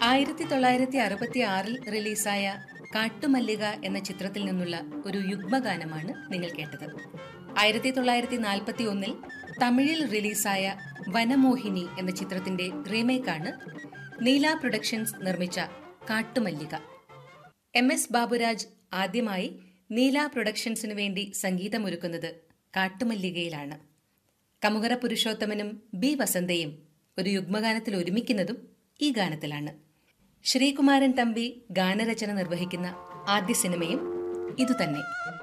ആയിരത്തി തൊള്ളായിരത്തി അറുപത്തി ആറിൽ റിലീസായ കാട്ടുമല്ലിക എന്ന ചിത്രത്തിൽ നിന്നുള്ള ഒരു യുഗ്മഗാനമാണ് നിങ്ങൾ കേട്ടത് ആയിരത്തി തൊള്ളായിരത്തി നാൽപ്പത്തി ഒന്നിൽ തമിഴിൽ റിലീസായ വനമോഹിനി എന്ന ചിത്രത്തിന്റെ റീമേക്കാണ് നീല പ്രൊഡക്ഷൻസ് നിർമ്മിച്ച കാട്ടുമല്ലിക എം എസ് ബാബുരാജ് ആദ്യമായി നീല പ്രൊഡക്ഷൻസിനു വേണ്ടി സംഗീതമൊരുക്കുന്നത് കാട്ടുമല്ലികയിലാണ് കമുകറ പുരുഷോത്തമനും ബി വസന്തയും ഒരു യുഗ്മഗാനത്തിൽ ഒരുമിക്കുന്നതും ഈ ഗാനത്തിലാണ് ശ്രീകുമാരൻ തമ്പി ഗാനരചന നിർവഹിക്കുന്ന ആദ്യ സിനിമയും ഇതുതന്നെ